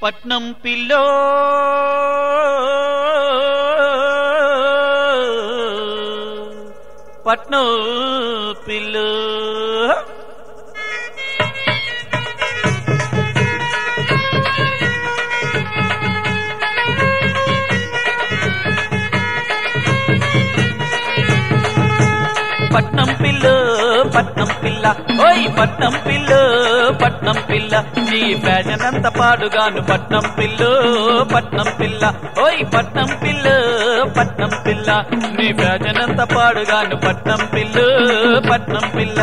పట్నం పిల్లో పట్నం పిల్లో పట్నం పిల్ల పట్నం పిల్ల ఓయ్ పట్నం పిల్ల పట్నం పిల్ల నీ ఫ్యాషన్ అంత పాడుగాను పట్నం పిల్ల పట్నం పిల్ల ఓయ్ పట్నం పిల్ల పట్నం పిల్ల నీ ఫ్యాషన్ అంత పాడుగాను పట్నం పిల్ల పట్నం పిల్ల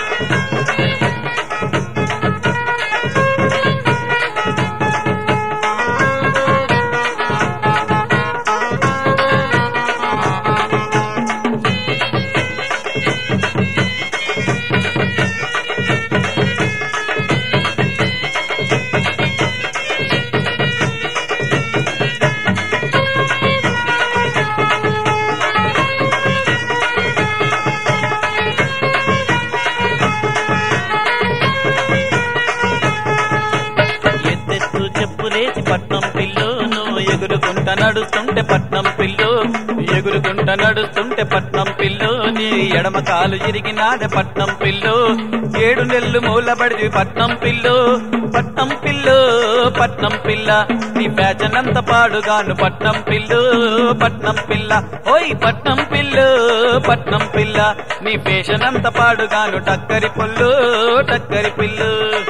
ఎత్తెత్తు చెప్పులేసి పట్నం పిల్లు నువ్వు ఎగురుకుంట నడుస్తుంటే పట్నం పిల్లు ఎగురుకుంట నడుస్తుంటే పట్నం పిల్లు నీ ఎడమ కాలు ఇరిగినాదే పట్నం పిల్లు ఏడు నెల్లు మూలబడి పట్నం పిల్లు పట్నం పిల్లు పట్నం పిల్ల నీ ఫ్యాషన్ అంత పాడుగాను పట్నం పిల్లు పట్నం పిల్ల ఓయ్ పట్నం పిల్లు పట్నం పిల్ల నీ ఫేషన్ అంత పాడుగాను టక్కరి పుల్లు టక్కరి పిల్లు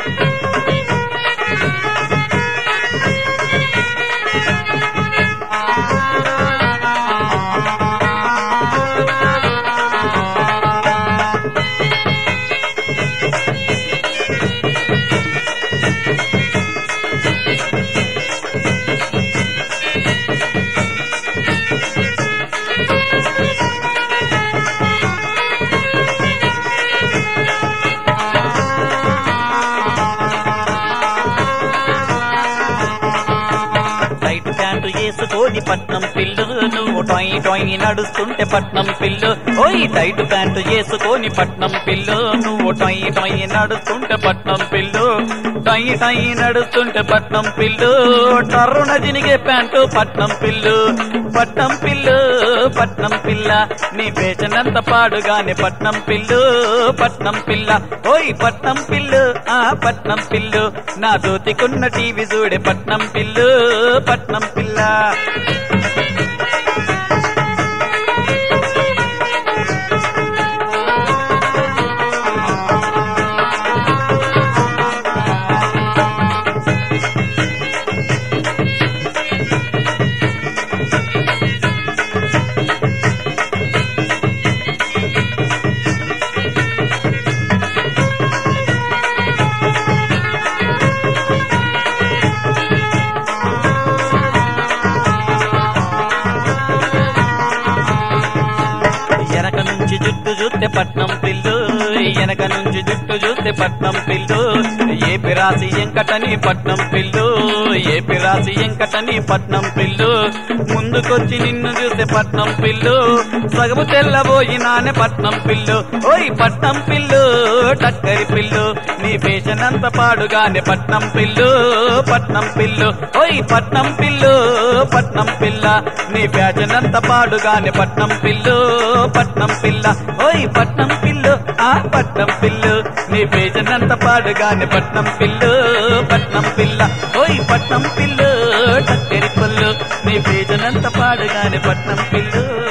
టైట్ ప్యాంటు వేసుకొని పట్నం పిల్లు నువ్వు టొయ్ టొయ్ నడుస్తుంటే పట్నం పిల్లు ఓయ్ టైట్ ప్యాంటు వేసుకొని పట్నం పిల్లు నువ్వు టొయ్ టొయ్ నడుస్తుంటే పట్నం పిల్లు టొయ్ టొయ్ నడుస్తుంటే పట్నం పిల్లు టర్రున జినిగే ప్యాంటు పట్నం పిల్లు పట్నం పిల్లు పట్నం పిల్ల నీ పేచనంత పాడుగానే పట్నం పిల్లు పట్నం పిల్ల ఓయ్ పట్నం పిల్లు ఆ పట్నం పిల్లు నా దోతికున్న టీవీ చూడే పట్నం పిల్లు పట్నం పిల్ల వెనక నుంచి జుట్టు చూస్తే పట్నం పిల్లు వెనక నుంచి జుట్టు చూస్తే పట్నం పిల్లు ఏ పిరాసి ఎంకటని పట్నం పిల్లు ఏ పిరాసి ఎంకటని పట్నం పిల్లు ముందుకొచ్చి నిన్ను చూస్తే పట్నం పిల్లు సగము తెల్లబోయినానే పట్నం పిల్లు ఓయ్ పట్నం పిల్లు టక్కరి పిల్లు నీ ఫేషన్ అంత పాడుగానే పట్నం పిల్లు పట్నం పిల్లు ఓయ్ పట్నం పిల్లు పట్నం పిల్ల నీ ఫ్యాషన్ అంత పాడుగానే పట్నం పిల్లు పట్నం పిల్ల ఓయ్ పట్నం పిల్లు ఆ పట్నం పిల్లు నీ ఫేషన్ అంత పాడుగానే పట్నం పిల్లు పట్నం పిల్ల ఓయ్ పట్నం పిల్లు టక్కరి పుల్లు నీ ఫేషన్ అంత పాడుగానే పట్నం పిల్లు